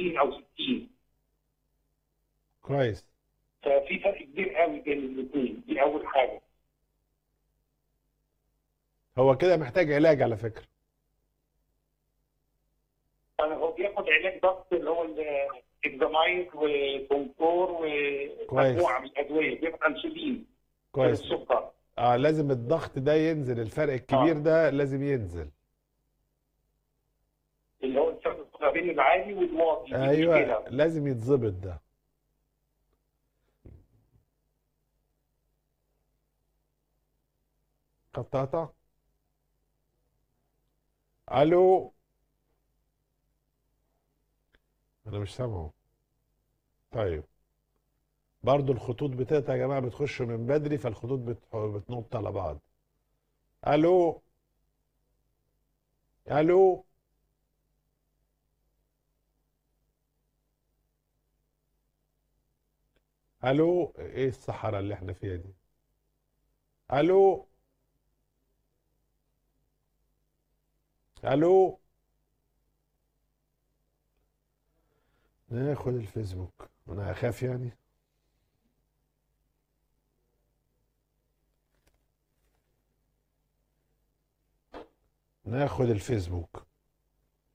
50 او 60 كويس ففي فرق كبير قوي بين الاثنين دي اول حاجه هو كده محتاج علاج على فكرة يعني هو بياخد علاج ضغط اللي هو الاكزامايد وكونكور ومجموعه من الادويه بياخد انسولين كويس السكر اه لازم الضغط ده ينزل الفرق الكبير آه. ده لازم ينزل اللي هو الفرق ما بين العالي والواطي دي ايوه مشكلة. لازم يتظبط ده قطعتها الو انا مش سامعه طيب برضو الخطوط بتقطع يا جماعه بتخشوا من بدري فالخطوط بتح- بتنط على بعض الو الو الو ايه الصحراء اللي احنا فيها دي الو الو ناخد الفيسبوك انا هخاف يعني ناخد الفيسبوك